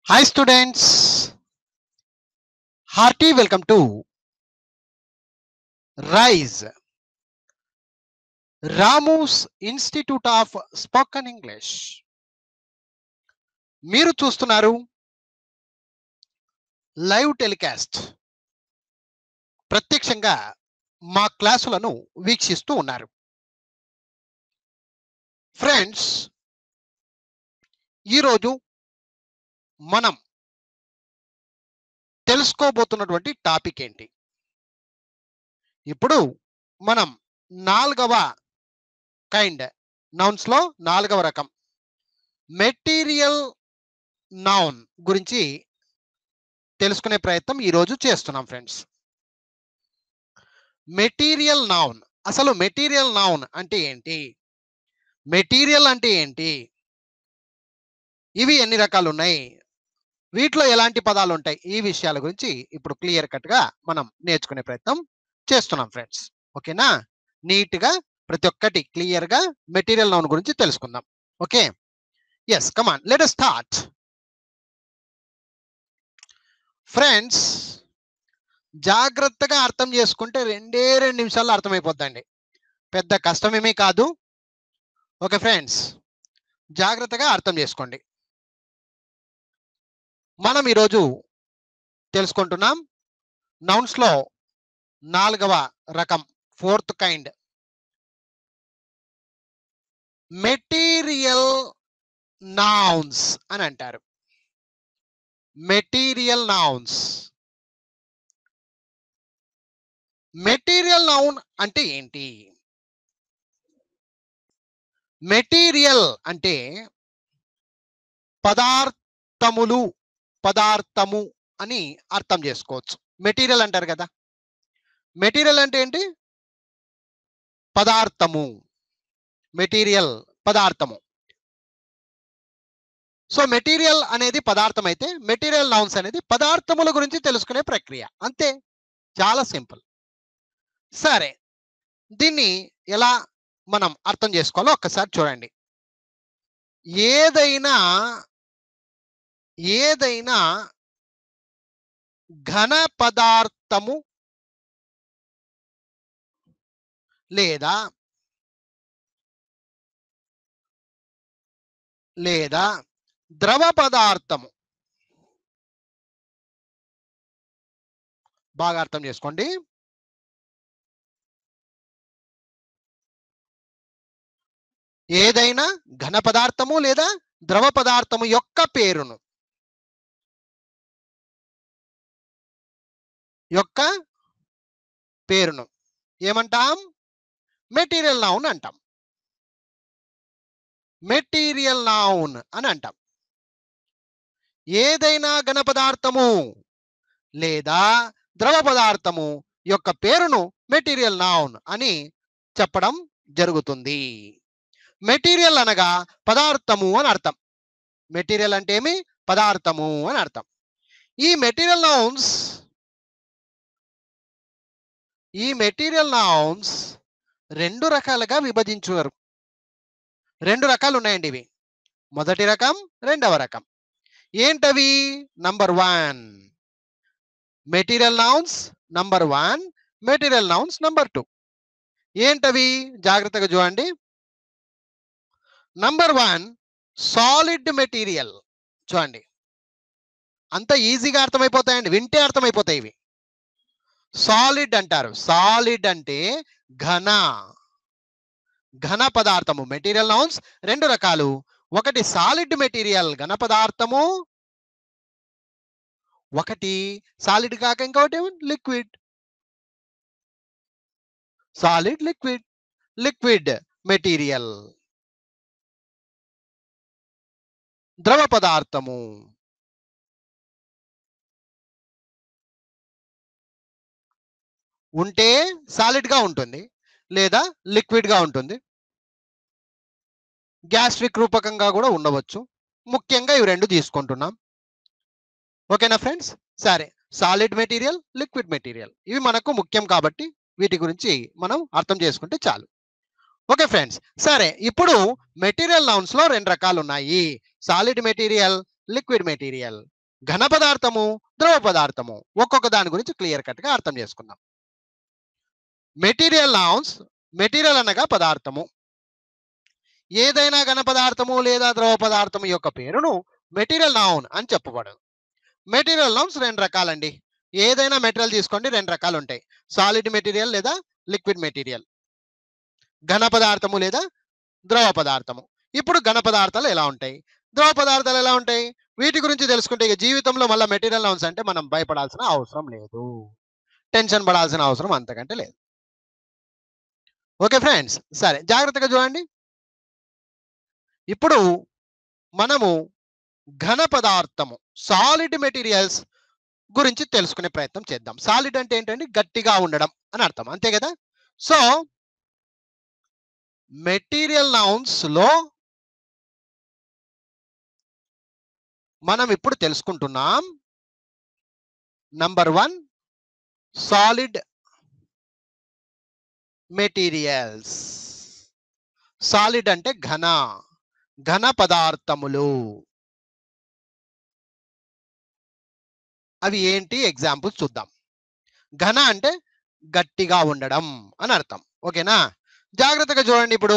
Hi students, hearty welcome to RISE, Ramu's institute of spoken English మీరు చూస్తున్నారు live telecast ప్రత్యక్షంగా మా క్లాసులను వీక్షిస్తూ ఉన్నారు ఫ్రెండ్స్ ఈరోజు మనం తెలుసుకోబోతున్నటువంటి టాపిక్ ఏంటి ఇప్పుడు మనం నాలుగవ కైండ్ నౌన్స్ లో నాలుగవ రకం మెటీరియల్ నౌన్ గురించి తెలుసుకునే ప్రయత్నం ఈరోజు చేస్తున్నాం ఫ్రెండ్స్ మెటీరియల్ నౌన్ అసలు మెటీరియల్ నౌన్ అంటే ఏంటి మెటీరియల్ అంటే ఏంటి ఇవి ఎన్ని రకాలు ఉన్నాయి వీటిలో ఎలాంటి పదాలు ఉంటాయి ఈ విషయాల గురించి ఇప్పుడు క్లియర్ కట్ గా మనం నేర్చుకునే ప్రయత్నం చేస్తున్నాం ఫ్రెండ్స్ ఓకేనా నీట్ గా ప్రతి ఒక్కటి క్లియర్ గా మెటీరియల్ నౌన్ గురించి తెలుసుకుందాం okay yes come on let start friends జాగ్రత్తగా అర్థం చేసుకుంటే రెండే రెండు నిమిషాల్లో అర్థమైపోద్దండి పెద్ద కష్టమేమీ కాదు ఓకే ఫ్రెండ్స్ జాగ్రత్తగా అర్థం చేసుకోండి మనం ఈరోజు తెలుసుకుంటున్నాం నౌన్స్ లో నాలుగవ రకం ఫోర్త్ కైండ్ మెటీరియల్ నౌన్స్ అని అంటారు మెటీరియల్ నౌన్స్ మెటీరియల్ నౌన్ అంటే ఏంటి మెటీరియల్ అంటే పదార్థములు పదార్థము అని అర్థం చేసుకోవచ్చు మెటీరియల్ అంటారు కదా మెటీరియల్ అంటే ఏంటి పదార్థము మెటీరియల్ పదార్థము సో మెటీరియల్ అనేది పదార్థం అయితే మెటీరియల్ నౌన్స్ అనేది పదార్థముల గురించి తెలుసుకునే ప్రక్రియ అంతే చాలా సింపుల్ సరే దీన్ని ఎలా మనం అర్థం చేసుకోవాలో ఒక్కసారి చూడండి ఏదైనా ఏదైనా ఘన పదార్థము లేదా లేదా ద్రవ పదార్థము బాగా అర్థం చేసుకోండి ఏదైనా ఘన పదార్థము లేదా ద్రవ పదార్థము యొక్క పేరును యొక్క పేరును ఏమంటాం మెటీరియల్ నౌన్ అంటాం మెటీరియల్ నౌన్ అని అంటాం ఏదైనా ఘన పదార్థము లేదా ద్రవ పదార్థము యొక్క పేరును మెటీరియల్ నౌన్ అని చెప్పడం జరుగుతుంది మెటీరియల్ అనగా పదార్థము అని అర్థం మెటీరియల్ అంటే ఏమి పదార్థము అని అర్థం ఈ మెటీరియల్ నౌన్స్ ఈ మెటీరియల్ నౌన్స్ రెండు రకాలుగా విభజించారు రెండు రకాలు ఉన్నాయండి ఇవి మొదటి రకం రెండవ రకం ఏంటవి number one material nouns number one material nouns number two ఏంటవి జాగ్రత్తగా చూడండి నంబర్ వన్ సాలిడ్ మెటీరియల్ చూడండి అంత ఈజీగా అర్థమైపోతాయండి వింటే అర్థమైపోతాయి ఇవి సాలిడ్ అంటారు సాలిడ్ అంటే ఘన ఘన పదార్థము మెటీరియల్ నౌన్స్ రెండు రకాలు ఒకటి సాలిడ్ మెటీరియల్ ఘన పదార్థము ఒకటి సాలిడ్ కాక ఇంకొకటి liquid solid liquid liquid material ద్రవ పదార్థము ఉంటే సాలిడ్ గా ఉంటుంది లేదా లిక్విడ్ గా ఉంటుంది గ్యాస్ట్రిక్ రూపకంగా కూడా ఉండవచ్చు ముఖ్యంగా ఇవి రెండు తీసుకుంటున్నాం ఓకేనా ఫ్రెండ్స్ సరే సాలిడ్ మెటీరియల్ లిక్విడ్ మెటీరియల్ ఇవి మనకు ముఖ్యం కాబట్టి వీటి గురించి మనం అర్థం చేసుకుంటే చాలు ఓకే ఫ్రెండ్స్ సరే ఇప్పుడు మెటీరియల్ నౌన్స్ లో రెండు రకాలు ఉన్నాయి సాలిడ్ మెటీరియల్ లిక్విడ్ మెటీరియల్ ఘన పదార్థము ద్రవ పదార్థము ఒక్కొక్క దాని గురించి క్లియర్ కట్ గా అర్థం చేసుకుందాం మెటీరియల్ నౌన్స్ మెటీరియల్ అనగా పదార్థము ఏదైనా ఘన పదార్థము లేదా ద్రవ పదార్థము యొక్క పేరును మెటీరియల్ నౌన్ అని చెప్పబడదు మెటీరియల్ నౌన్స్ రెండు రకాలండి ఏదైనా మెటీరియల్ తీసుకోండి రెండు రకాలు ఉంటాయి సాలిడ్ మెటీరియల్ లేదా లిక్విడ్ మెటీరియల్ ఘన పదార్థము లేదా ద్రవ పదార్థము ఇప్పుడు ఘన పదార్థాలు ఎలా ఉంటాయి ద్రవ పదార్థాలు ఎలా ఉంటాయి వీటి గురించి తెలుసుకుంటే ఇక జీవితంలో మళ్ళీ మెటీరియల్ నౌన్స్ అంటే మనం భయపడాల్సిన అవసరం లేదు టెన్షన్ పడాల్సిన అవసరం అంతకంటే లేదు ఓకే ఫ్రెండ్స్ సరే జాగ్రత్తగా చూడండి ఇప్పుడు మనము ఘన పదార్థము సాలిడ్ మెటీరియల్స్ గురించి తెలుసుకునే ప్రయత్నం చేద్దాం సాలిడ్ అంటే ఏంటంటే గట్టిగా ఉండడం అని అర్థం అంతే కదా సో మెటీరియల్ నౌన్స్ లో మనం ఇప్పుడు తెలుసుకుంటున్నాం number one solid materials solid అంటే ఘన ఘన పదార్థములు అవి ఏంటి ఎగ్జాంపుల్స్ చూద్దాం ఘన అంటే గట్టిగా ఉండడం అని అర్థం ఓకేనా జాగ్రత్తగా చూడండి ఇప్పుడు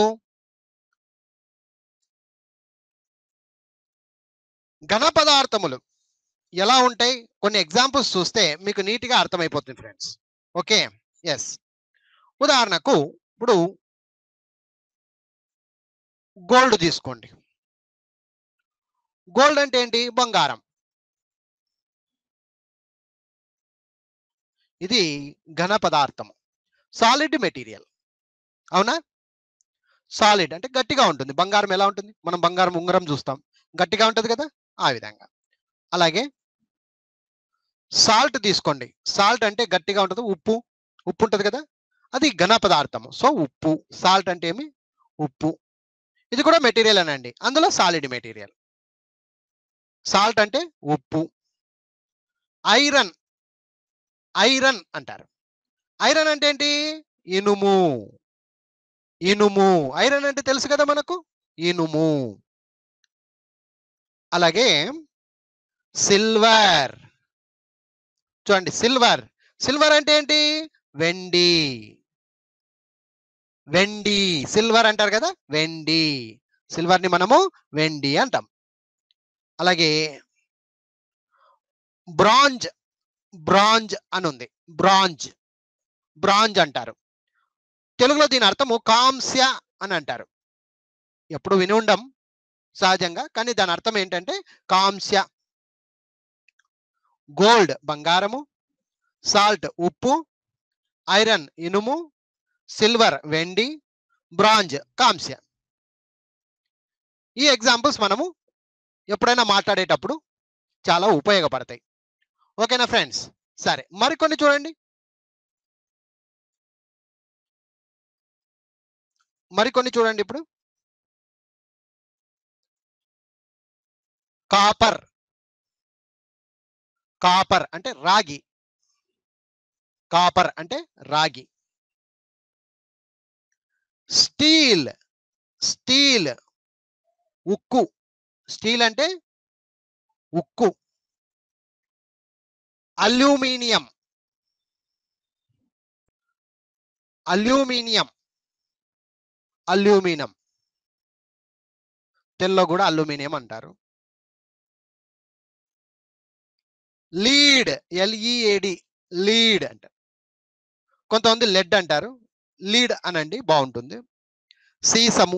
ఘన పదార్థములు ఎలా ఉంటాయి కొన్ని ఎగ్జాంపుల్స్ చూస్తే మీకు నీట్గా అర్థమైపోతుంది ఫ్రెండ్స్ ఓకే ఎస్ ఉదాహరణకు ఇప్పుడు గోల్డ్ తీసుకోండి గోల్డ్ అంటే ఏంటి బంగారం ఇది ఘన పదార్థం సాలిడ్ మెటీరియల్ అవునా సాలిడ్ అంటే గట్టిగా ఉంటుంది బంగారం ఎలా ఉంటుంది మనం బంగారం ఉంగరం చూస్తాం గట్టిగా ఉంటుంది కదా ఆ విధంగా అలాగే సాల్ట్ తీసుకోండి సాల్ట్ అంటే గట్టిగా ఉంటుంది ఉప్పు ఉప్పు ఉంటుంది కదా అది ఘన పదార్థము సో ఉప్పు సాల్ట్ అంటే ఏమి ఉప్పు ఇది కూడా మెటీరియల్ అనండి అందులో సాలిడ్ మెటీరియల్ సాల్ట్ అంటే ఉప్పు ఐరన్ ఐరన్ అంటారు ఐరన్ అంటే ఏంటి ఇనుము ఇనుము ఐరన్ అంటే తెలుసు కదా మనకు ఇనుము అలాగే సిల్వర్ చూడండి సిల్వర్ సిల్వర్ అంటే ఏంటి వెండి వెండి సిల్వర్ అంటారు కదా వెండి సిల్వర్ ని మనము వెండి అంటాం అలాగే బ్రాంజ్ బ్రాంజ్ అని ఉంది బ్రాంజ్ బ్రాంజ్ అంటారు తెలుగులో దీని అర్థము కాంస్య అని అంటారు ఎప్పుడు విని ఉండం సహజంగా కానీ దాని అర్థం ఏంటంటే కాంస్య గోల్డ్ బంగారము సాల్ట్ ఉప్పు ఐరన్ ఇనుము సిల్వర్ వెండి బ్రాంజ్ కాంస్య ఈ ఎగ్జాంపుల్స్ మనము ఎప్పుడైనా మాట్లాడేటప్పుడు చాలా ఉపయోగపడతాయి ఓకేనా ఫ్రెండ్స్ సరే మరికొన్ని చూడండి మరికొన్ని చూడండి ఇప్పుడు కాపర్ కాపర్ అంటే రాగి కాపర్ అంటే రాగి స్టీల్ స్టీల్ ఉక్కు స్టీల్ అంటే ఉక్కు అల్యూమినియం అల్యూమినియం అల్యూమినియం తెల్లో కూడా అల్యూమినియం అంటారు లీడ్ ఎల్ఈఏడి లీడ్ అంటారు కొంతమంది లెడ్ అంటారు లీడ్ అనండి బాగుంటుంది సీసము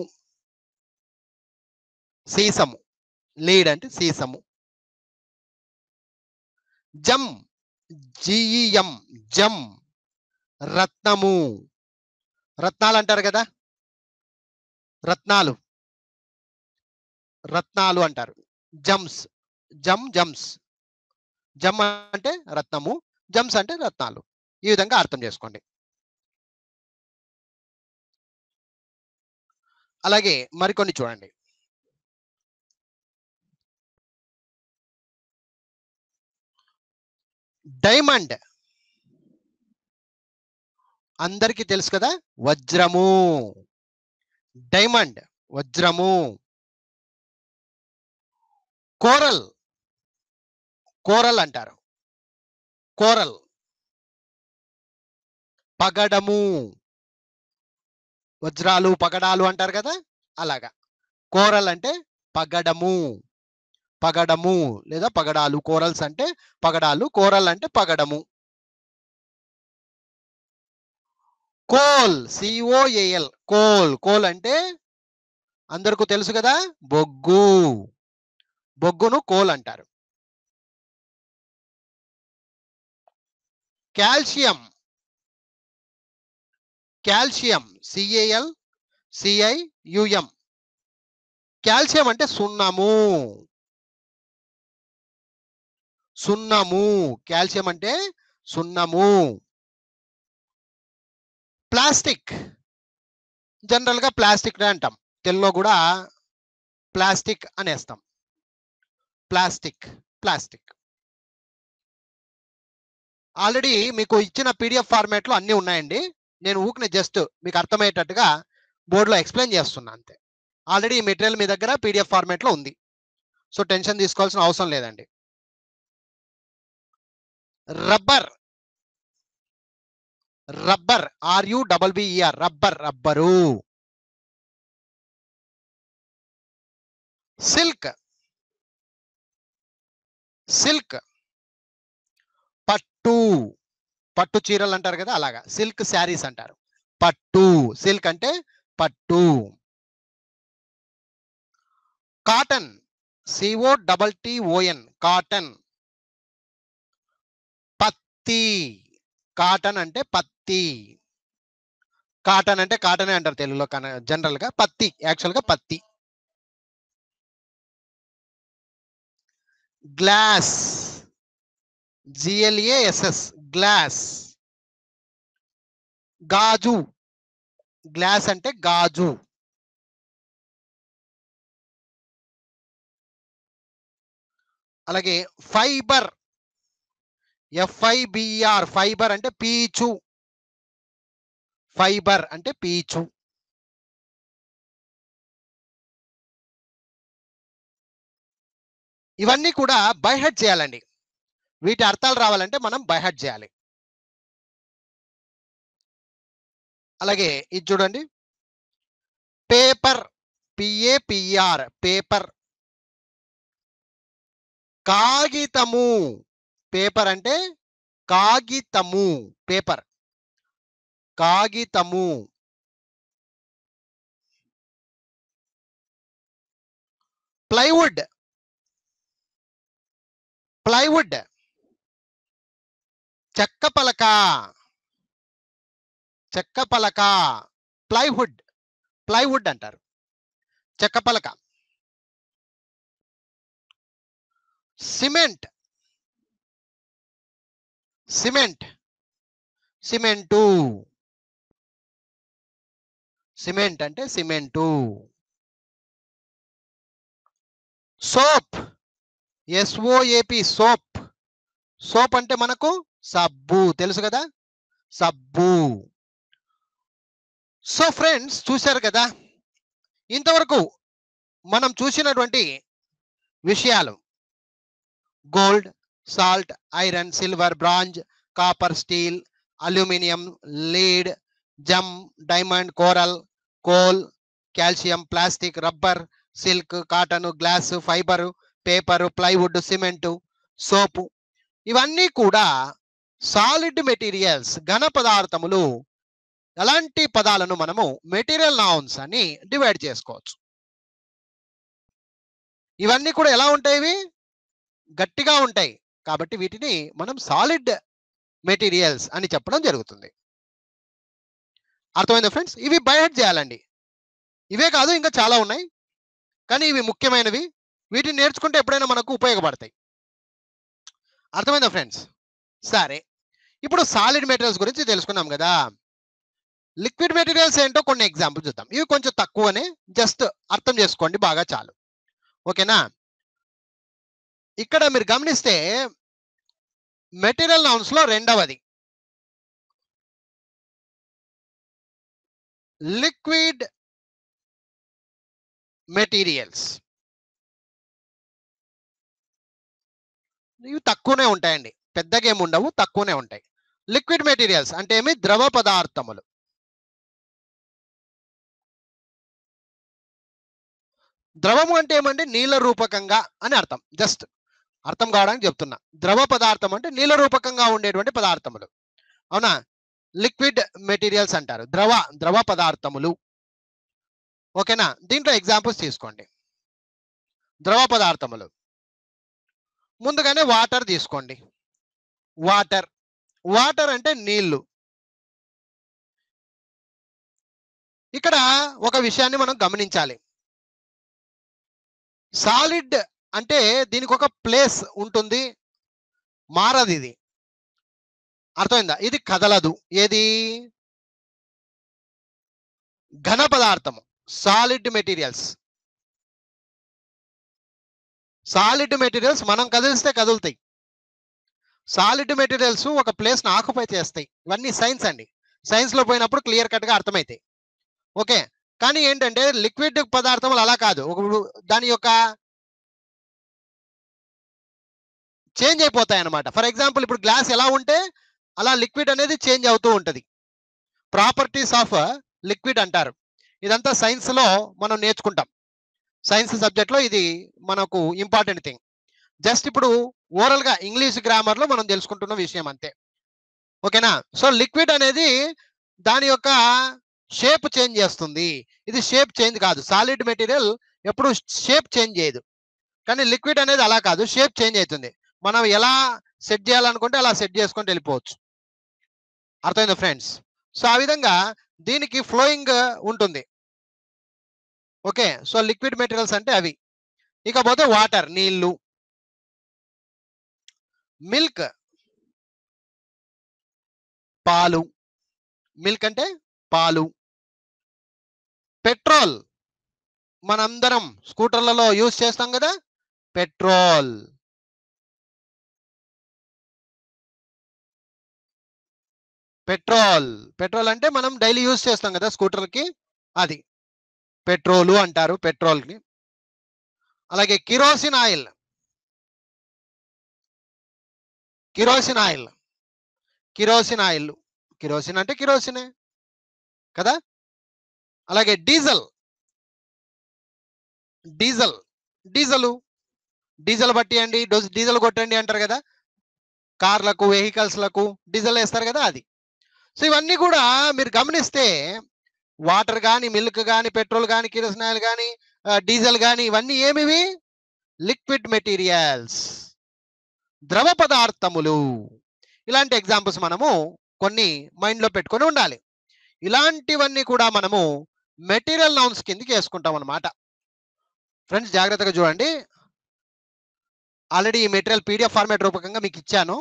సీసము లీడ్ అంటే సీసము జమ్ జిఈఎం జమ్ రత్నము రత్నాలు అంటారు కదా రత్నాలు రత్నాలు అంటారు జమ్స్ జమ్ జమ్స్ జమ్ అంటే రత్నము జమ్స్ అంటే రత్నాలు ఈ విధంగా అర్థం చేసుకోండి అలాగే మరికొన్ని చూడండి డైమండ్ అందరికీ తెలుసు కదా వజ్రము డైమండ్ వజ్రము కోరల్ కోరల్ అంటారు కోరల్ పగడము వజ్రాలు పగడాలు అంటారు కదా అలాగా కోరల్ అంటే పగడము పగడము లేదా పగడాలు కోరల్స్ అంటే పగడాలు కోరల్ అంటే పగడము కోల్ సిఓఏఎల్ కోల్ కోల్ అంటే అందరికీ తెలుసు కదా బొగ్గు బొగ్గును కోల్ అంటారు calcium calcium C A L C I U M calcium అంటే సున్నము సున్నము కాల్షియం అంటే సున్నము ప్లాస్టిక్ జనరల్ గా ప్లాస్టిక్ అంటాం తెలుగులో కూడా ప్లాస్టిక్ అనేస్తాం ప్లాస్టిక్ ప్లాస్టిక్ ఆల్రెడీ మీకు ఇచ్చిన పీడిఎఫ్ ఫార్మాట్ లో అన్ని ఉన్నాయండి నేను ఊకిన జస్ట్ మీకు అర్థమయ్యేటట్టుగా బోర్డులో ఎక్స్ప్లెయిన్ చేస్తున్నా అంతే ఆల్రెడీ ఈ మెటీరియల్ మీ దగ్గర పీడిఎఫ్ ఫార్మాట్ లో ఉంది సో టెన్షన్ తీసుకోవాల్సిన అవసరం లేదండి rubber rubber R U double B E R rubber rubber silk silk పట్టు పట్టు చీరలు అంటారు కదా అలాగా సిల్క్ శారీస్ అంటారు పట్టు సిల్క్ అంటే పట్టు cotton C O double T O N cotton పత్తి కాటన్ అంటే పత్తి కాటన్ అంటే కాటనే అంటారు తెలుగులో జనరల్ గా పత్తి యాక్చువల్ గా పత్తి గ్లాస్ జిఎల్ఏఎస్ఎస్ గ్లాస్ గాజు గ్లాస్ అంటే గాజు అలాగే ఫైబర్ ఎఫ్ఐబిఆర్ ఫైబర్ అంటే పీచు ఫైబర్ అంటే పీచు ఇవన్నీ కూడా బైహెడ్ చేయాలండి వీటి అర్థాలు రావాలంటే మనం బైహెడ్ చేయాలి అలాగే ఇది చూడండి పేపర్ పిఏపిఆర్ పేపర్ కాగితము పేపర్ అంటే కాగితము పేపర్ కాగితము ప్లైవుడ్ ప్లైవుడ్ చెక్క పలక చెక్క పలక ప్లైవుడ్ ప్లైవుడ్ అంటారు చెక్క పలక సిమెంట్ సిమెంట్ సిమెంటు సిమెంట్ అంటే cement soap S O A P soap soap అంటే మనకు సబ్బు తెలుసు కదా సబ్బు సో ఫ్రెండ్స్ చూశారు కదా ఇంతవరకు మనం చూసినటువంటి విషయాలు gold salt iron silver bronze copper steel aluminium lead gem diamond coral coal calcium plastic rubber silk cotton glass fibre paper plywood cement soap ఇవన్నీ కూడా సాలిడ్ మెటీరియల్స్ ఘన పదార్థములు ఎలాంటి పదాలను మనము మెటీరియల్ నౌన్స్ అని డివైడ్ చేసుకోవచ్చు ఇవన్నీ కూడా ఎలా ఉంటాయి ఇవి గట్టిగా ఉంటాయి కాబట్టి వీటిని మనం సాలిడ్ మెటీరియల్స్ అని చెప్పడం జరుగుతుంది అర్థమైందా ఫ్రెండ్స్ ఇవి బైహెడ్ చేయాలండి ఇవే కాదు ఇంకా చాలా ఉన్నాయి కానీ ఇవి ముఖ్యమైనవి వీటిని నేర్చుకుంటే ఎప్పుడైనా మనకు ఉపయోగపడతాయి అర్థమైందా ఫ్రెండ్స్ సరే ఇప్పుడు సాలిడ్ మెటీరియల్స్ గురించి తెలుసుకున్నాం కదా లిక్విడ్ మెటీరియల్స్ ఏంటో కొన్ని ఎగ్జాంపుల్ చూద్దాం ఇవి కొంచెం తక్కువనే జస్ట్ అర్థం చేసుకోండి బాగా చాలు ఓకేనా ఇక్కడ మీరు గమనిస్తే మెటీరియల్ నౌన్స్ లో రెండవది లిక్విడ్ మెటీరియల్స్ ఇవి తక్కువనే ఉంటాయండి పెద్దగా ఏమి ఉండవు తక్కువనే ఉంటాయి లిక్విడ్ మెటీరియల్స్ అంటే ఏమి ద్రవ పదార్థములు ద్రవము అంటే ఏమంటే నీళ్ళ రూపకంగా అని అర్థం జస్ట్ అర్థం కావడానికి చెప్తున్నా ద్రవ పదార్థం అంటే నీళ్ళ రూపకంగా ఉండేటువంటి పదార్థములు అవునా లిక్విడ్ మెటీరియల్స్ అంటారు ద్రవ ద్రవ పదార్థములు ఓకేనా దీంట్లో ఎగ్జాంపుల్స్ తీసుకోండి ద్రవ పదార్థములు ముందుగానే వాటర్ తీసుకోండి వాటర్ వాటర్ అంటే నీళ్లు ఇక్కడ ఒక విషయాన్ని మనం గమనించాలి సాలిడ్ అంటే దీనికి ఒక ప్లేస్ ఉంటుంది మారదు ఇది అర్థమైందా ఇది కదలదు ఏది ఘన పదార్థము సాలిడ్ మెటీరియల్స్ సాలిడ్ మెటీరియల్స్ మనం కదిలిస్తే కదులుతాయి సాలిడ్ మెటీరియల్స్ ఒక ప్లేస్ ని ఆక్యుపై చేస్తాయి ఇవన్నీ సైన్స్ అండి సైన్స్ లో పోయినప్పుడు క్లియర్ కట్ గా అర్థమవుతాయి ఓకే కానీ ఏంటంటే లిక్విడ్ పదార్థములు అలా కాదు ఒక దాని యొక్క చేంజ్ అయిపోతాయి అన్నమాట ఫర్ ఎగ్జాంపుల్ ఇప్పుడు గ్లాస్ ఎలా ఉంటే అలా లిక్విడ్ అనేది చేంజ్ అవుతూ ఉంటది ప్రాపర్టీస్ ఆఫ్ లిక్విడ్ అంటారు ఇదంతా సైన్స్ లో మనం నేర్చుకుంటాం సైన్స్ సబ్జెక్ట్ లో ఇది మనకు ఇంపార్టెంట్ థింగ్ జస్ట్ ఇప్పుడు ఓరల్ గా ఇంగ్లీష్ గ్రామర్ లో మనం తెలుసుకుంటున్న విషయం అంతే ఓకేనా సో లిక్విడ్ అనేది దాని యొక్క షేప్ చేంజ్ చేస్తుంది ఇది షేప్ చేంజ్ కాదు సాలిడ్ మెటీరియల్ ఎప్పుడు షేప్ చేంజ్ చేయదు కానీ లిక్విడ్ అనేది అలా కాదు షేప్ చేంజ్ అవుతుంది మనం ఎలా సెట్ చేయాలనుకుంటే అలా సెట్ చేసుకొని వెళ్ళిపోవచ్చు అర్థమైంది ఫ్రెండ్స్ సో ఆ విధంగా దీనికి ఫ్లోయింగ్ ఉంటుంది ఓకే సో లిక్విడ్ మెటీరియల్స్ అంటే అవి ఇకపోతే వాటర్ నీళ్లు మిల్క్ పాలు మిల్క్ అంటే పాలు పెట్రోల్ మనందరం స్కూటర్లలో యూజ్ చేస్తాం కదా పెట్రోల్ పెట్రోల్ పెట్రోల్ అంటే మనం డైలీ యూజ్ చేస్తాం కదా స్కూటర్కి అది పెట్రోలు అంటారు పెట్రోల్ని అలాగే kerosene oil kerosene oil kerosene oil kerosene అంటే కిరోసినే కదా అలాగే డీజిల్ డీజిల్ డీజిల్ డీజిల్ పట్టియండి డీజిల్ కొట్టండి అంటారు కదా కార్లకు వెహికల్స్లకు డీజిల్ వేస్తారు కదా అది సో ఇవన్నీ కూడా మీరు గమనిస్తే వాటర్ కానీ మిల్క్ కానీ పెట్రోల్ కానీ కిరోసిన్ ఆయిల్ కానీ డీజిల్ కానీ ఇవన్నీ ఏమివి లిక్విడ్ మెటీరియల్స్ ద్రవ పదార్థములు ఇలాంటి ఎగ్జాంపుల్స్ మనము కొన్ని మైండ్లో పెట్టుకొని ఉండాలి ఇలాంటివన్నీ కూడా మనము మెటీరియల్ నౌన్స్ కిందకి వేసుకుంటాం అనమాట ఫ్రెండ్స్ జాగ్రత్తగా చూడండి ఆల్రెడీ ఈ మెటీరియల్ పీడిఎఫ్ ఫార్మాట్ రూపకంగా మీకు ఇచ్చాను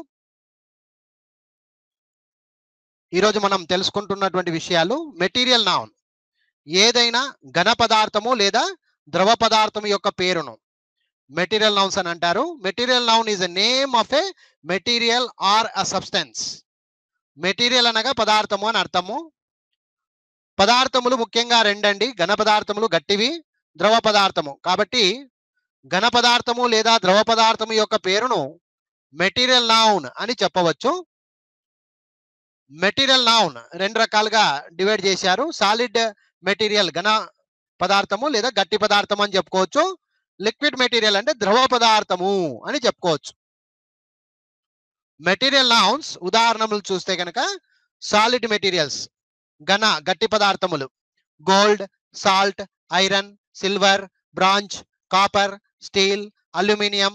ఈరోజు మనం తెలుసుకుంటున్నటువంటి విషయాలు మెటీరియల్ నౌన్ ఏదైనా ఘన పదార్థము లేదా ద్రవ పదార్థం యొక్క పేరును మెటీరియల్ నౌన్స్ అని అంటారు material noun is a name of a material or a substance material అనగా పదార్థము అని అర్థము పదార్థములు ముఖ్యంగా రెండండి ఘన పదార్థములు గట్టివి ద్రవ పదార్థము కాబట్టి ఘన పదార్థము లేదా ద్రవ పదార్థము యొక్క పేరును మెటీరియల్ నౌన్ అని చెప్పవచ్చు మెటీరియల్ నౌన్ రెండు రకాలుగా డివైడ్ చేశారు సాలిడ్ మెటీరియల్ ఘన పదార్థము లేదా గట్టి పదార్థం అని చెప్పుకోవచ్చు లిక్విడ్ మెటీరియల్ అంటే ద్రవ పదార్థము అని చెప్పుకోవచ్చు మెటీరియల్ నౌన్స్ ఉదాహరణలు చూస్తే కనుక సాలిడ్ మెటీరియల్స్ ఘన గట్టి పదార్థములు gold salt iron silver bronze copper steel aluminium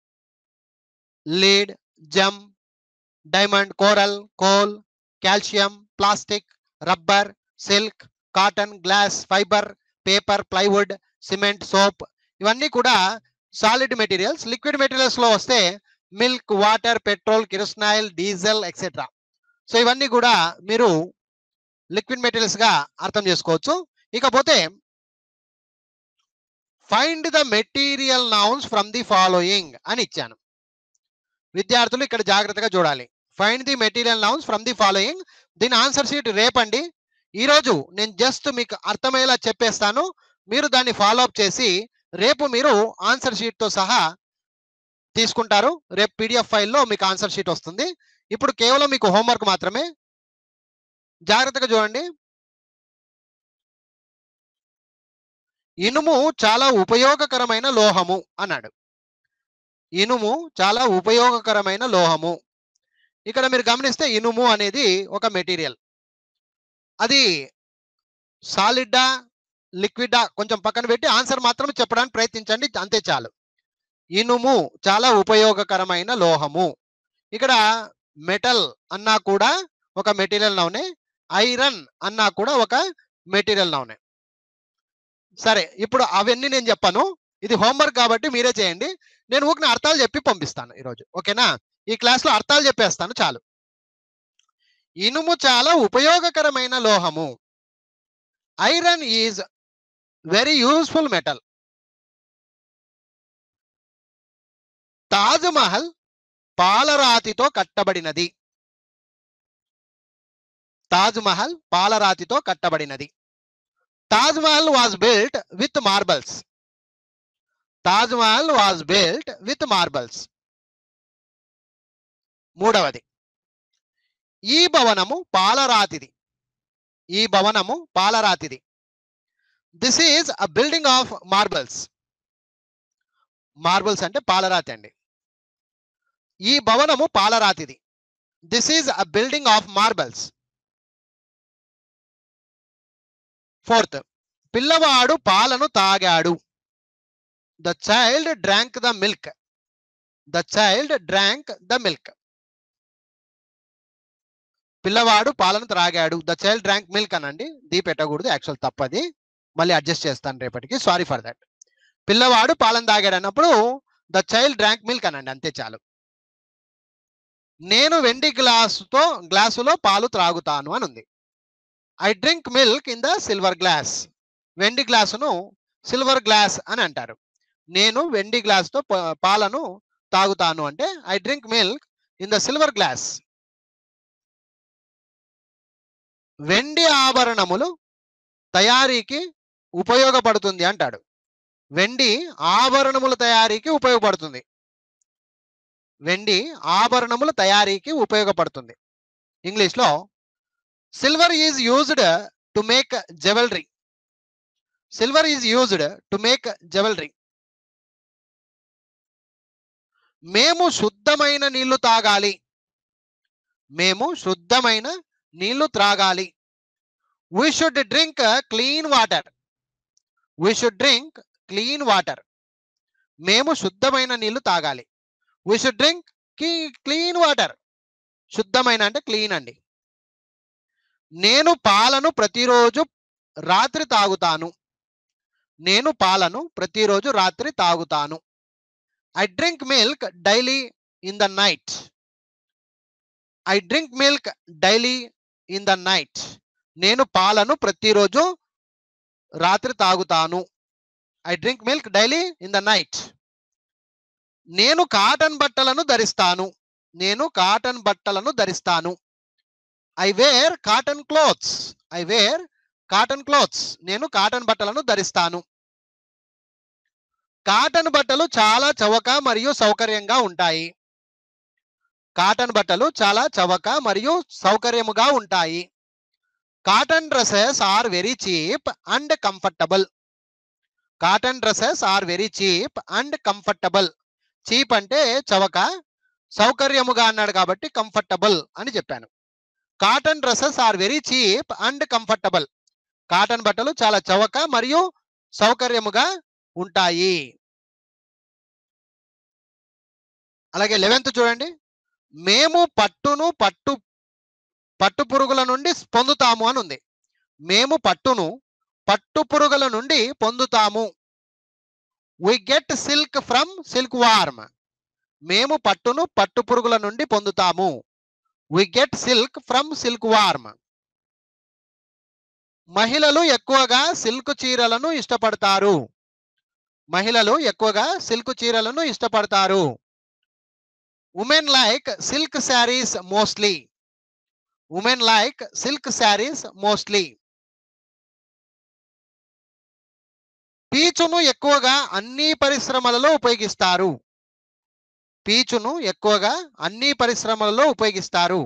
lead gem diamond coral coal calcium plastic rubber silk cotton glass fibre paper plywood cement soap ఇవన్నీ కూడా సాలిడ్ మెటీరియల్స్ లిక్విడ్ మెటీరియల్స్ లో వస్తే milk water petrol kerosene oil diesel etcetera so ఇవన్నీ కూడా మీరు liquid materials గా అర్థం చేసుకోవచ్చు ఇకపోతే find the material nouns from the following అని ఇచ్చాను విద్యార్థులు ఇక్కడ జాగ్రత్తగా చూడాలి find the material nouns from the following దీని ఆన్సర్ షీట్ రేపండి ఈరోజు నేను జస్ట్ మీకు అర్థమయ్యేలా చెప్పేస్తాను మీరు దాన్ని ఫాలో అప్ చేసి రేపు మీరు ఆన్సర్ షీట్ తో సహా తీసుకుంటారు రేపు పీడిఎఫ్ ఫైల్లో మీకు ఆన్సర్ షీట్ వస్తుంది ఇప్పుడు కేవలం మీకు హోంవర్క్ మాత్రమే జాగ్రత్తగా చూడండి ఇనుము చాలా ఉపయోగకరమైన లోహము అన్నాడు ఇనుము చాలా ఉపయోగకరమైన లోహము ఇక్కడ మీరు గమనిస్తే ఇనుము అనేది ఒక మెటీరియల్ అది సాలిడ్డా లిక్విడా కొంచెం పక్కన పెట్టి ఆన్సర్ మాత్రం చెప్పడానికి ప్రయత్నించండి అంతే చాలు ఇనుము చాలా ఉపయోగకరమైన లోహము ఇక్కడ మెటల్ అన్నా కూడా ఒక మెటీరియల్ నౌనే ఐరన్ అన్నా కూడా ఒక మెటీరియల్ నౌనే సరే ఇప్పుడు అవన్నీ నేను చెప్పాను ఇది హోంవర్క్ కాబట్టి మీరే చేయండి నేను ఊరికి అర్థాలు చెప్పి పంపిస్తాను ఈరోజు ఓకేనా ఈ క్లాస్లో అర్థాలు చెప్పేస్తాను చాలు ఇనుము చాలా ఉపయోగకరమైన లోహము iron is very useful metal Taj Mahal పాలరాతితో కట్టబడినది తాజ్ మహల్ పాలరాతితో కట్టబడినది Taj Mahal was built with marbles Taj Mahal was built with marbles మూడవది ఈ భవనము పాలరాతిది ఈ భవనము పాలరాతిది this is a building of marbles marbles అంటే పాలరాతి అండి ఈ భవనము పాలరాతిది this is a building of marbles fourth పిల్లవాడు పాలను తాగాడు the child drank the milk the child drank the milk పిల్లవాడు పాలను త్రాగాడు ద చైల్డ్ డ్రాంక్ మిల్క్ అనండి దీ పెట్టకూడదు యాక్చువల్ తప్పది మళ్ళీ అడ్జస్ట్ చేస్తాను రేపటికి సారీ ఫర్ దట్ పిల్లవాడు పాలను తాగాడు అన్నప్పుడు ద చైల్డ్ డ్రాంక్ మిల్క్ అనండి అంతే చాలు నేను వెండి గ్లాసుతో గ్లాసులో పాలు త్రాగుతాను అని ఉంది I drink milk in the silver glass వెండి గ్లాసును సిల్వర్ గ్లాస్ అని అంటారు నేను వెండి గ్లాస్తో ప- పాలను తాగుతాను అంటే I drink milk in the silver glass వెండి ఆభరణములు తయారీకి ఉపయోగపడుతుంది అంటాడు వెండి ఆభరణముల తయారీకి ఉపయోగపడుతుంది వెండి ఆభరణముల తయారీకి ఉపయోగపడుతుంది ఇంగ్లీష్లో silver is used to make jewellery silver is used to make jewellery మేము శుద్ధమైన నీళ్లు తాగాలి మేము శుద్ధమైన నీళ్లు త్రాగాలి we should drink clean water we should drink clean water మేము శుద్ధమైన నీళ్లు తాగాలి we should drink clean water శుద్ధమైన అంటే క్లీన్ అండి నేను పాలను ప్రతిరోజు రాత్రి తాగుతాను నేను పాలను ప్రతిరోజు రాత్రి తాగుతాను I drink milk daily in the night I drink milk daily in the night నేను పాలను ప్రతిరోజు రాత్రి తాగుతాను I drink milk daily in the night నేను కాటన్ బట్టలను ధరిస్తాను నేను కాటన్ బట్టలను ధరిస్తాను I wear cotton clothes I wear cotton clothes నేను కాటన్ బట్టలను ధరిస్తాను కాటన్ బట్టలు చాలా చవక మరియు సౌకర్యంగా ఉంటాయి కాటన్ బట్టలు చాలా చవక మరియు సౌకర్యముగా ఉంటాయి cotton dresses are very cheap and comfortable cotton dresses are very cheap and comfortable cheap అంటే చవక సౌకర్యముగా అన్నాడు కాబట్టి కంఫర్టబుల్ అని చెప్పాను cotton dresses are very cheap and comfortable cotton బట్టలు చాలా చవక మరియు సౌకర్యముగా ఉంటాయి అలాగే లెవెన్త్ చూడండి మేము పట్టును పట్టు పట్టు పురుగుల నుండి పొందుతాము అని ఉంది మేము పట్టును పట్టు పురుగుల నుండి పొందుతాము we get silk from silk worm మేము పట్టును పట్టు పురుగుల నుండి పొందుతాము we get silk from silk worm మహిళలు ఎక్కువగా సిల్క్ చీరలను ఇష్టపడతారు మహిళలు ఎక్కువగా సిల్క్ చీరలను ఇష్టపడతారు women like silk saris mostly women like silk saris mostly పీచును ఎక్కువగా అన్ని పరిశ్రమలలో ఉపయోగిస్తారు పీచును ఎక్కువగా అన్ని పరిశ్రమలలో ఉపయోగిస్తారు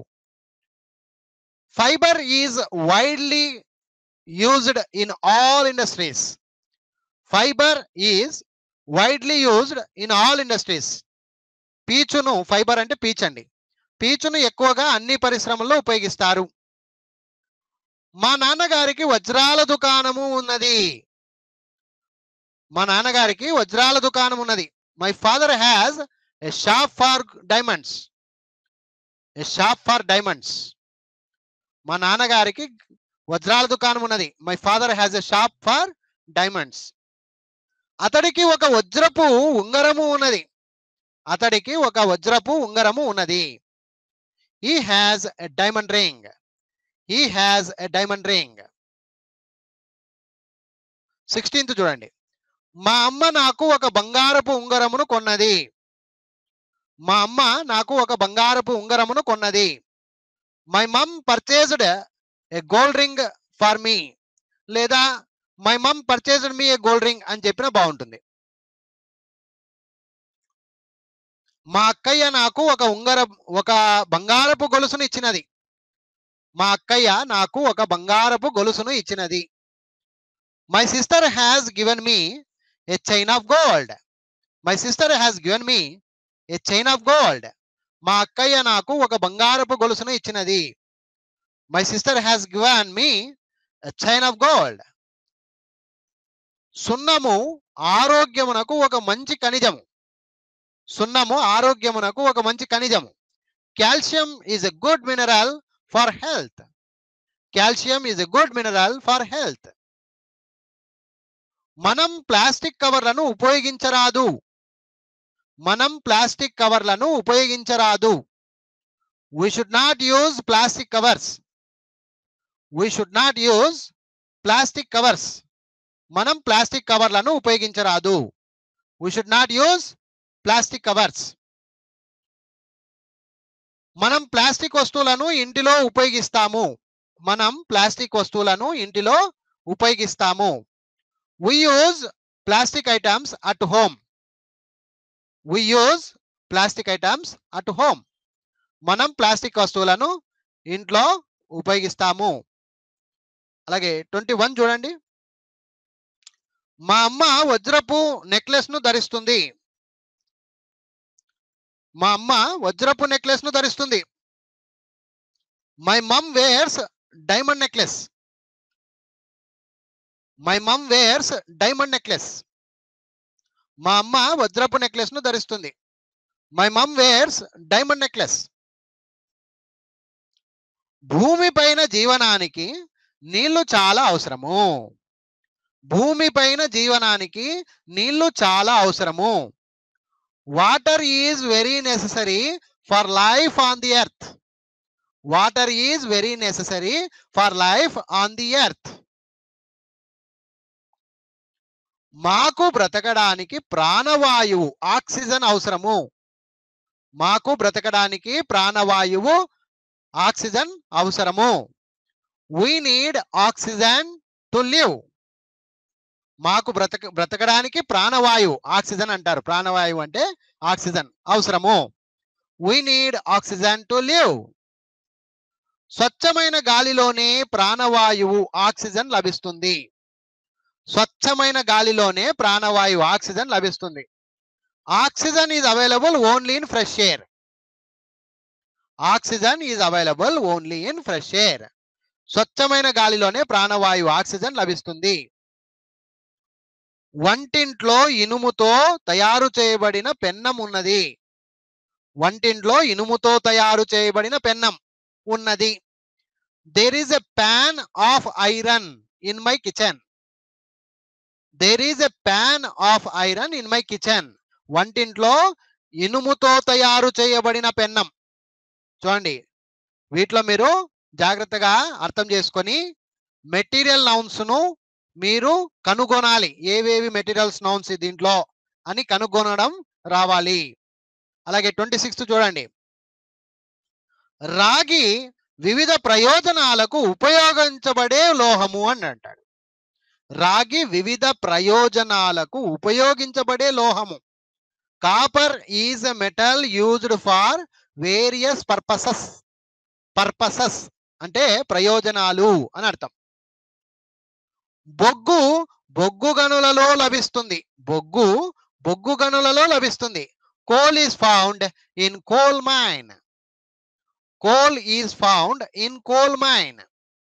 fibre is widely used in all industries fibre is widely used in all industries పీచును ఫైబర్ అంటే పీచ్ అండి పీచును ఎక్కువగా అన్ని పరిశ్రమల్లో ఉపయోగిస్తారు మా నాన్నగారికి వజ్రాల దుకాణము ఉన్నది మా నాన్నగారికి వజ్రాల దుకాణం ఉన్నది my father has a shop for diamonds a shop for diamonds మా నాన్నగారికి వజ్రాల దుకాణం ఉన్నది my father has a shop for diamonds అతడికి ఒక వజ్రపు ఉంగరము ఉన్నది అతడికి ఒక వజ్రపు ఉంగరము ఉన్నది he has a diamond ring he has a diamond ring sixteenth చూడండి మా అమ్మ నాకు ఒక బంగారపు ఉంగరమును కొన్నది మా అమ్మ నాకు ఒక బంగారపు ఉంగరమును కొన్నది my mom purchased a gold ring for me లేదా my mom purchased me a gold ring అని చెప్పినా బాగుంటుంది మా అక్కయ్య నాకు ఒక ఉంగర ఒక బంగారపు గొలుసును ఇచ్చినది మా అక్కయ్య నాకు ఒక బంగారపు గొలుసును ఇచ్చినది my sister has given me a chain of gold my sister has given me a chain of gold మా అక్కయ్య నాకు ఒక బంగారపు గొలుసును ఇచ్చినది my sister has given me chain of gold సున్నము ఆరోగ్యమునకు ఒక మంచి ఖనిజము సున్నము ఆరోగ్యమునకు ఒక మంచి ఖనిజము calcium is a good mineral for health calcium is a good mineral for health మనం ప్లాస్టిక్ కవర్లను ఉపయోగించరాదు మనం ప్లాస్టిక్ కవర్లను ఉపయోగించరాదు we should not use plastic covers we should not use plastic covers మనం ప్లాస్టిక్ కవర్లను ఉపయోగించరాదు we should not use plastic covers మనం ప్లాస్టిక్ వస్తువులను ఇంటిలో ఉపయోగిస్తాము మనం ప్లాస్టిక్ వస్తువులను ఇంటిలో ఉపయోగిస్తాము we use plastic items at home we use plastic items at home మనం ప్లాస్టిక్ వస్తువులను ఇంట్లో ఉపయోగిస్తాము అలాగే ట్వంటీ వన్ చూడండి మా అమ్మ వజ్రపు నెక్లెస్ ను ధరిస్తుంది మా అమ్మ వజ్రపు నెక్లెస్ ను ధరిస్తుంది my mom wears diamond necklace my mom wears diamond necklace మా అమ్మ వజ్రపు నెక్లెస్ ను ధరిస్తుంది my mom wears diamond necklace భూమి పైన జీవనానికి నీళ్లు చాలా అవసరము భూమి పైన జీవనానికి నీళ్లు చాలా అవసరము water is very necessary for life on the earth water is very necessary for life on the earth మాకు బ్రతకడానికి ప్రాణవాయువు ఆక్సిజన్ అవసరము మాకు బ్రతకడానికి ప్రాణవాయువు ఆక్సిజన్ అవసరము we need oxygen to live మాకు బ్రతక బ్రతకడానికి ప్రాణవాయువు ఆక్సిజన్ అంటారు ప్రాణవాయువు అంటే ఆక్సిజన్ అవసరము we need oxygen to live స్వచ్ఛమైన గాలిలోనే ప్రాణవాయువు ఆక్సిజన్ లభిస్తుంది స్వచ్ఛమైన గాలిలోనే ప్రాణవాయువు ఆక్సిజన్ లభిస్తుంది oxygen is available only in fresh air oxygen is available only in fresh air స్వచ్ఛమైన గాలిలోనే ప్రాణవాయువు ఆక్సిజన్ లభిస్తుంది వంటింట్లో ఇనుముతో తయారు చేయబడిన పెన్నం ఉన్నది వంటింట్లో ఇనుముతో తయారు చేయబడిన పెన్నం ఉన్నది there is a pan of iron in my kitchen there is a pan of iron in my kitchen వంటింట్లో ఇనుముతో తయారు చేయబడిన పెన్నం చూడండి వీటిలో మీరు జాగ్రత్తగా అర్థం చేసుకొని మెటీరియల్ నౌన్స్ ను మీరు కనుగొనాలి ఏవేవి మెటీరియల్స్ నౌన్స్ దీంట్లో అని కనుగొనడం రావాలి అలాగే ట్వంటీ సిక్స్త్ చూడండి రాగి వివిధ ప్రయోజనాలకు ఉపయోగించబడే లోహము అని అంటాడు రాగి వివిధ ప్రయోజనాలకు ఉపయోగించబడే లోహము copper is a metal used for various purposes purposes అంటే ప్రయోజనాలు అని అర్థం బొగ్గు బొగ్గు గనులలో లభిస్తుంది బొగ్గు బొగ్గు గనులలో లభిస్తుంది coal is found in coal mine coal is found in coal mine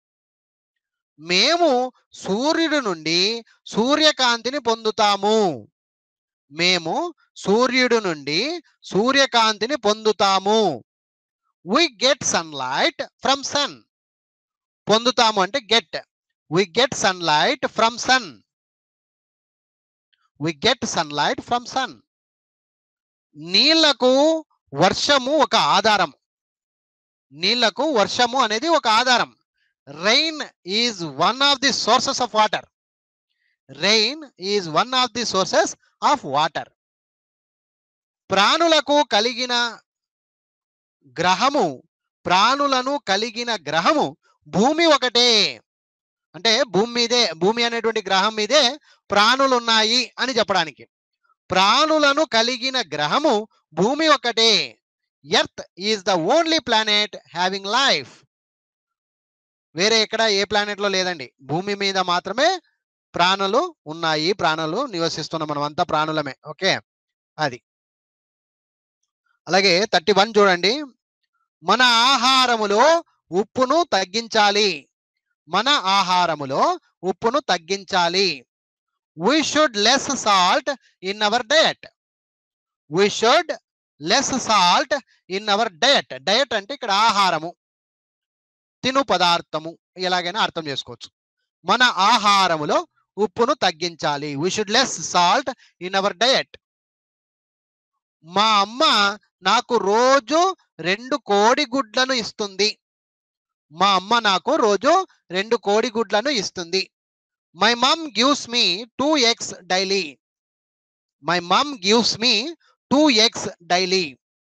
మేము సూర్యుడి నుండి సూర్యకాంతిని పొందుతాము మేము సూర్యుడి నుండి సూర్యకాంతిని పొందుతాము we get sunlight from sun పొందుతాము అంటే get we get sunlight from sun we get sunlight from sun నీళ్లకు వర్షము ఒక ఆధారం నీళ్లకు వర్షము అనేది ఒక ఆధారం rain is one of the sources of water rain is one of the sources of water ప్రాణులకు కలిగిన గ్రహము ప్రాణులను కలిగిన గ్రహము భూమి ఒకటే అంటే భూమి మీదే భూమి అనేటువంటి గ్రహం మీదే ప్రాణులు ఉన్నాయి అని చెప్పడానికి ప్రాణులను కలిగిన గ్రహము భూమి ఒకటే earth is the only planet having life వేరే ఎక్కడ ఏ planet లో లేదండి భూమి మీద మాత్రమే ప్రాణులు ఉన్నాయి ప్రాణులు నివసిస్తున్నాం మనం అంతా ప్రాణులమే ఓకే అది అలాగే థర్టీ వన్ చూడండి మన ఆహారములో ఉప్పును తగ్గించాలి మన ఆహారములో ఉప్పును తగ్గించాలి we should less salt in our diet we should less salt in our diet diet అంటే ఇక్కడ ఆహారము తిను పదార్థము ఎలాగైనా అర్థం చేసుకోవచ్చు మన ఆహారములో ఉప్పును తగ్గించాలి we should less salt in our diet మా అమ్మ నాకు రోజు రెండు కోడి గుడ్లను ఇస్తుంది మా అమ్మ నాకు రోజు రెండు కోడి గుడ్లను ఇస్తుంది my mum gives me two eggs daily my mum gives me two eggs daily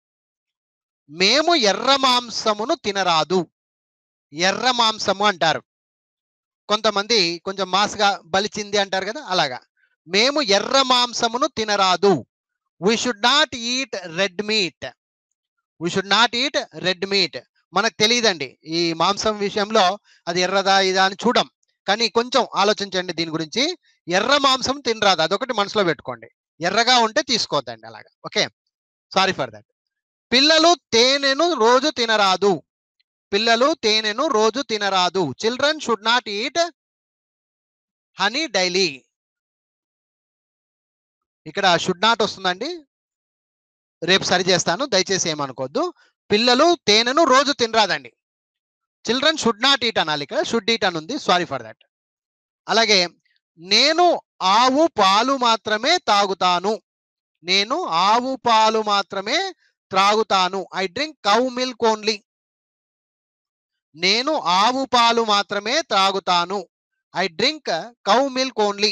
మేము ఎర్ర మాంసమును తినరాదు ఎర్ర మాంసము అంటారు కొంతమంది కొంచెం మాస్గా బలిచింది అంటారు కదా అలాగా మేము ఎర్ర మాంసమును తినరాదు we should not eat red meat we should not eat red meat మనకు తెలియదండి ఈ మాంసం విషయంలో అది ఎర్రదా ఇదా అని చూడం కానీ కొంచెం ఆలోచించండి దీని గురించి ఎర్ర మాంసం తినరాదు అదొకటి మనసులో పెట్టుకోండి ఎర్రగా ఉంటే తీసుకోవద్దండి అలాగా ఓకే సారీ ఫర్ దట్ పిల్లలు తేనెను రోజు తినరాదు పిల్లలు తేనెను రోజు తినరాదు children should not eat honey daily ఇక్కడ షుడ్ నాట్ వస్తుందండి రేపు సరి చేస్తాను దయచేసి ఏమనుకోవద్దు పిల్లలు తేనెను రోజు తినరాదండి చిల్డ్రన్ షుడ్ నాట్ ఈట్ అనాలి ఇక్కడ షుడ్ ఈట్ అని ఉంది సారీ ఫర్ దట్ అలాగే నేను ఆవు పాలు మాత్రమే తాగుతాను నేను ఆవు పాలు మాత్రమే త్రాగుతాను I drink cow milk only నేను ఆవు పాలు మాత్రమే త్రాగుతాను I drink cow milk only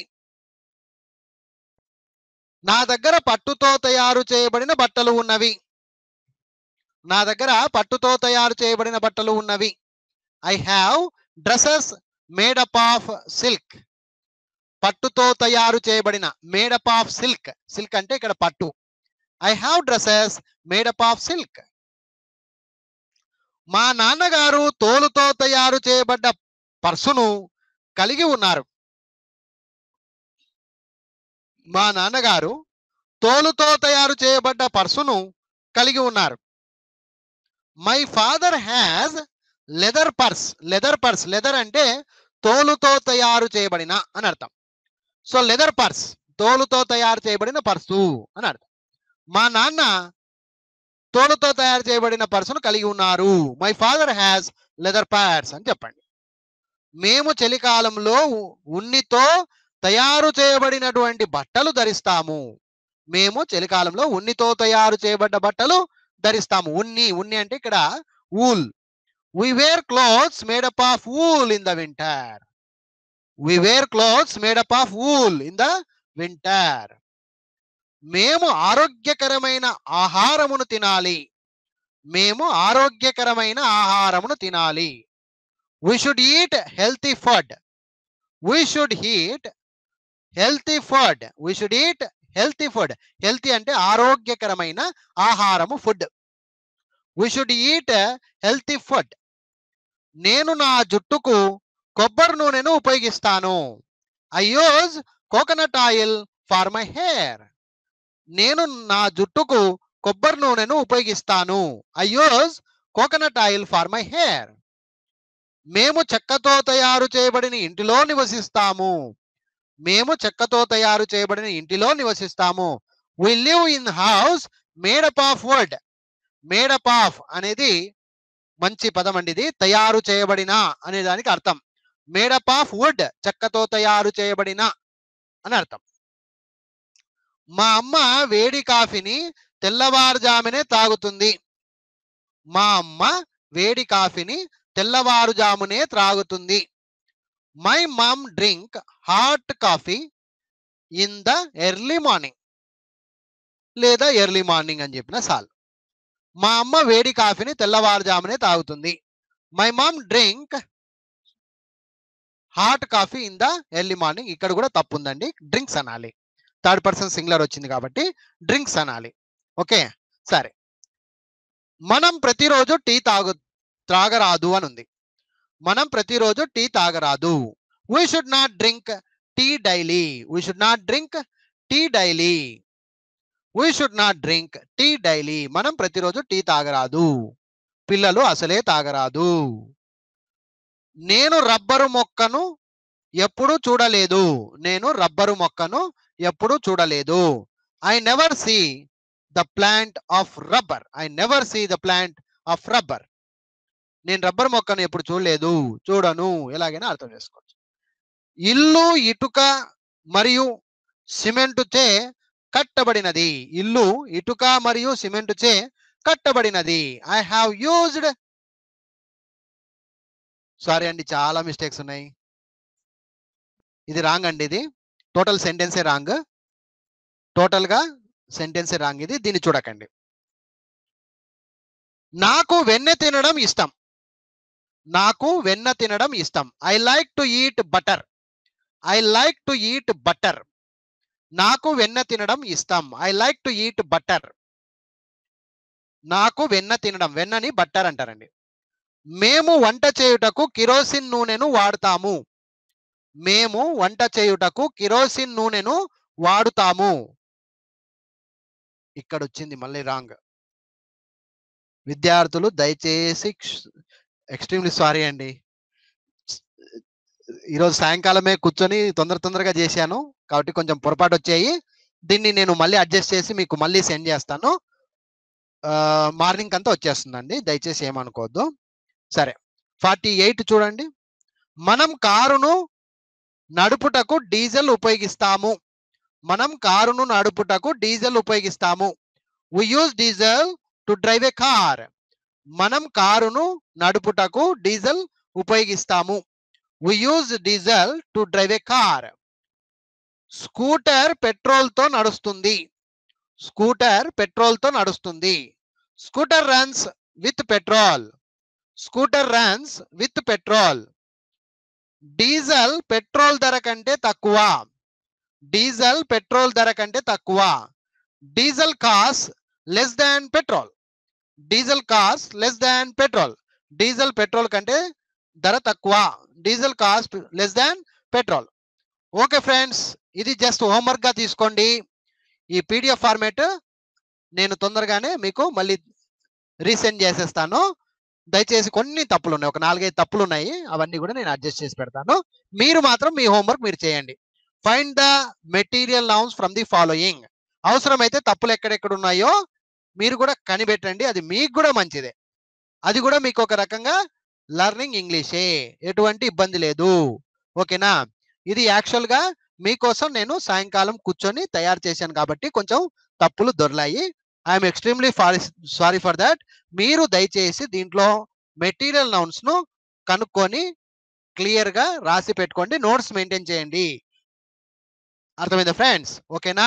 నా దగ్గర పట్టుతో తయారు చేయబడిన బట్టలు ఉన్నవి నా దగ్గర పట్టుతో తయారు చేయబడిన బట్టలు ఉన్నవి I have dresses made up of silk పట్టుతో తయారు చేయబడిన మేడప్ ఆఫ్ సిల్క్ సిల్క్ అంటే ఇక్కడ పట్టు I have dresses made up of silk మా నాన్నగారు తోలుతో తయారు చేయబడ్డ పర్సును కలిగి ఉన్నారు మా నాన్నగారు తోలుతో తయారు చేయబడ్డ పర్సును కలిగి ఉన్నారు my father has leather purse leather purse leather అంటే తోలుతో తయారు చేయబడిన అని అర్థం సో లెదర్ పర్స్ తోలుతో తయారు చేయబడిన పర్సు అని అర్థం మా నాన్న తోలుతో తయారు చేయబడిన పర్సును కలిగి ఉన్నారు my father has leather purse అని చెప్పండి మేము చలికాలంలో ఉ- ఉన్నితో తయారు చేయబడినటువంటి బట్టలు ధరిస్తాము మేము చలికాలంలో ఉన్నితో తయారు చేయబడ్డ బట్టలు ధరిస్తాము ఉన్ని ఉన్ని అంటే ఇక్కడ wool we wear clothes made up of wool in the winter we wear clothes made up of wool in the winter మేము ఆరోగ్యకరమైన ఆహారమును తినాలి మేము ఆరోగ్యకరమైన ఆహారమును తినాలి we should eat healthy food we should eat healthy food we should eat healthy food healthy అంటే ఆరోగ్యకరమైన ఆహారము food we should eat healthy food నేను నా జుట్టుకు కొబ్బరి నూనెను ఉపయోగిస్తాను I use coconut oil for my hair నేను నా జుట్టుకు కొబ్బరి నూనెను ఉపయోగిస్తాను I use coconut oil for my hair మేము చెక్కతో తయారు చేయబడిన ఇంటిలో నివసిస్తాము మేము చెక్కతో తయారు చేయబడిన ఇంటిలో నివసిస్తాము we live in house made up of wood made up of అనేది మంచి పదం అండి ఇది తయారు చేయబడిన అనే దానికి అర్థం మేడప్ ఆఫ్ వుడ్ చెక్కతో తయారు చేయబడిన అని అర్థం మా అమ్మ వేడి కాఫీని తెల్లవారుజామునే తాగుతుంది మా అమ్మ వేడి కాఫీని తెల్లవారుజామునే త్రాగుతుంది my mum drink hot coffee in the early morning లేదా ఎర్లీ మార్నింగ్ అని చెప్పిన సాల్ మా అమ్మ వేడి కాఫీని తెల్లవారుజామునే తాగుతుంది my mum drink hot coffee in the early morning ఇక్కడ కూడా తప్పు ఉందండి డ్రింక్స్ అనాలి థర్డ్ పర్సన్ సింగులర్ వచ్చింది కాబట్టి డ్రింక్స్ అనాలి ఓకే సరే మనం ప్రతిరోజు టీ తాగు త్రాగరాదు అని ఉంది మనం ప్రతిరోజు టీ తాగరాదు we should not drink tea daily we should not drink tea daily we should not drink tea daily మనం ప్రతిరోజు టీ తాగరాదు పిల్లలు అసలే తాగరాదు నేను రబ్బరు మొక్కను ఎప్పుడు చూడలేదు నేను రబ్బరు మొక్కను ఎప్పుడు చూడలేదు I never see the plant of rubber I never see the plant of rubber నేను రబ్బర్ మొక్కను ఎప్పుడు చూడలేదు చూడను ఎలాగైనా అర్థం చేసుకోవచ్చు ఇల్లు ఇటుక మరియు సిమెంటుచే కట్టబడినది ఇల్లు ఇటుక మరియు సిమెంటుచే కట్టబడినది ఐ హావ్ యూజ్డ్ సారీ అండి చాలా మిస్టేక్స్ ఉన్నాయి ఇది రాంగ్ అండి ఇది టోటల్ సెంటెన్సే రాంగ్ టోటల్ గా సెంటెన్సే రాంగ్ ఇది దీన్ని చూడకండి నాకు వెన్నె తినడం ఇష్టం నాకు వెన్న తినడం ఇష్టం I like to eat butter I like to eat butter నాకు వెన్న తినడం ఇష్టం I like to eat butter నాకు వెన్న తినడం వెన్నని బట్టర్ అంటారండి మేము వంట చేయుటకు కిరోసిన్ నూనెను వాడతాము మేము వంట చేయుటకు కిరోసిన్ నూనెను వాడుతాము ఇక్కడ వచ్చింది మళ్ళీ రాంగ్ విద్యార్థులు దయచేసి ఎక్స్ట్రీమ్లీ సారీ అండి ఈరోజు సాయంకాలమే కూర్చొని తొందర తొందరగా చేశాను కాబట్టి కొంచెం పొరపాటు వచ్చాయి దీన్ని నేను మళ్ళీ అడ్జస్ట్ చేసి మీకు మళ్ళీ సెండ్ చేస్తాను మార్నింగ్ అంతా వచ్చేస్తుందండి దయచేసి ఏమనుకోవద్దు సరే ఫార్టీ ఎయిట్ చూడండి మనం కారును నడుపుటకు డీజిల్ ఉపయోగిస్తాము మనం కారును నడుపుటకు డీజిల్ ఉపయోగిస్తాము we use diesel to drive a car మనం కారును నడుపుటకు డీజిల్ ఉపయోగిస్తాము we use diesel to drive a car scooter petrol తో నడుస్తుంది స్కూటర్ పెట్రోల్ తో నడుస్తుంది scooter runs with petrol scooter runs with petrol diesel petrol ధర కంటే తక్కువ డీజిల్ పెట్రోల్ ధర కంటే తక్కువ diesel cost less than petrol diesel cost less than petrol diesel petrol కంటే ధర తక్కువ diesel cost less than petrol okay friends ఇది జస్ట్ హోంవర్క్ గా తీసుకోండి ఈ పీడిఎఫ్ ఫార్మేట్ నేను తొందరగానే మీకు మళ్ళీ రీసెండ్ చేసేస్తాను దయచేసి కొన్ని తప్పులు ఉన్నాయి ఒక నాలుగైదు తప్పులు ఉన్నాయి అవన్నీ కూడా నేను అడ్జస్ట్ చేసి పెడతాను మీరు మాత్రం మీ హోంవర్క్ మీరు చేయండి find the material nouns from the following అవసరమైతే తప్పులు ఎక్కడెక్కడ ఉన్నాయో మీరు కూడా కనిపెట్టండి అది మీకు కూడా మంచిదే అది కూడా మీకు ఒక రకంగా లర్నింగ్ ఇంగ్లీషే ఎటువంటి ఇబ్బంది లేదు ఓకేనా ఇది యాక్చువల్ గా మీకోసం నేను సాయంకాలం కూర్చొని తయారు చేశాను కాబట్టి కొంచెం తప్పులు దొరలాయి I'm extremely sorry for that మీరు దయచేసి దీంట్లో మెటీరియల్ నౌన్స్ ను కనుక్కొని క్లియర్ గా రాసి పెట్టుకోండి నోట్స్ మెయింటైన్ చేయండి అర్థమైందా ఫ్రెండ్స్ ఓకేనా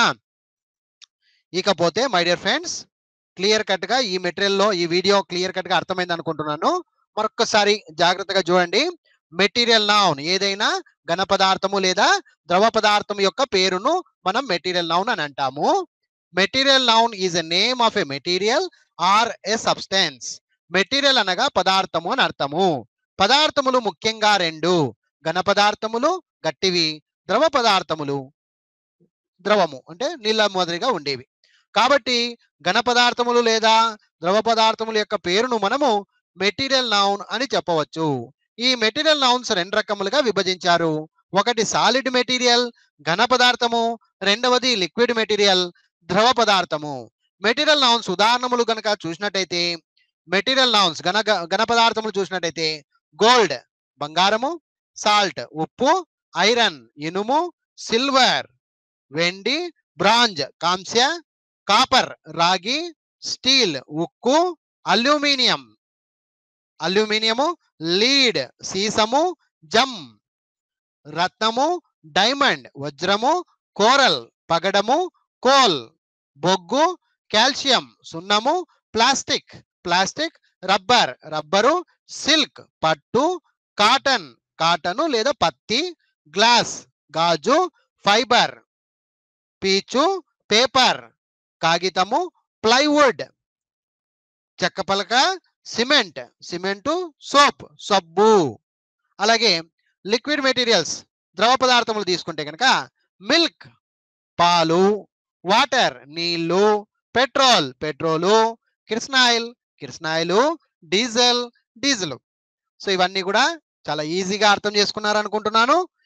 ఇకపోతే my dear friends clear cut గా ఈ మెటీరియల్ లో ఈ వీడియో క్లియర్ కట్ గా అర్థమైంది అనుకుంటున్నాను మరొకసారి జాగ్రత్తగా చూడండి మెటీరియల్ నౌన్ ఏదైనా ఘన పదార్థము లేదా ద్రవ పదార్థం యొక్క పేరును మనం మెటీరియల్ నౌన్ అని అంటాము material noun is a name of a material or a substance material అనగా పదార్థము అని అర్థము పదార్థములు ముఖ్యంగా రెండు ఘన పదార్థములు గట్టివి ద్రవ పదార్థములు ద్రవము అంటే నీళ్ళ మాదిరిగా ఉండేవి కాబట్టి ఘన పదార్థములు లేదా ద్రవ పదార్థముల యొక్క పేరును మనము మెటీరియల్ నౌన్ అని చెప్పవచ్చు ఈ మెటీరియల్ నౌన్స్ రెండు రకములుగా విభజించారు ఒకటి సాలిడ్ మెటీరియల్ ఘన పదార్థము రెండవది లిక్విడ్ మెటీరియల్ ద్రవ పదార్థము మెటీరియల్ నౌన్స్ ఉదాహరణములు కనుక చూసినట్టయితే మెటీరియల్ నౌన్స్ ఘన ఘన పదార్థములు చూసినట్టయితే గోల్డ్ బంగారము సాల్ట్ ఉప్పు ఐరన్ ఇనుము సిల్వర్ వెండి బ్రాంజ్ కాంస్య కాపర్ రాగి స్టీల్ ఉక్కు అల్యూమినియం అల్యూమినియము లీడ్ సీసము జమ్ రత్నము డైమండ్ వజ్రము కోరల్ పగడము కోల్ బొగ్గు కాల్షియం సున్నము plastic plastic rubber rubber silk పట్టు కాటన్ కాటను లేదా పత్తి గ్లాస్ గాజు ఫైబర్ పీచు పేపర్ కాగితము ప్లైవుడ్ చెక్క పలక సిమెంట్ సిమెంటు సోప్ సబ్బు అలాగే లిక్విడ్ మెటీరియల్స్ ద్రవ పదార్థములు తీసుకుంటే కనుక మిల్క్ పాలు వాటర్ నీళ్లు petrol petrol kerosene oil kerosene oil diesel diesel so ఇవన్నీ కూడా చాలా ఈజీగా అర్థం చేసుకున్నారు అనుకుంటున్నాను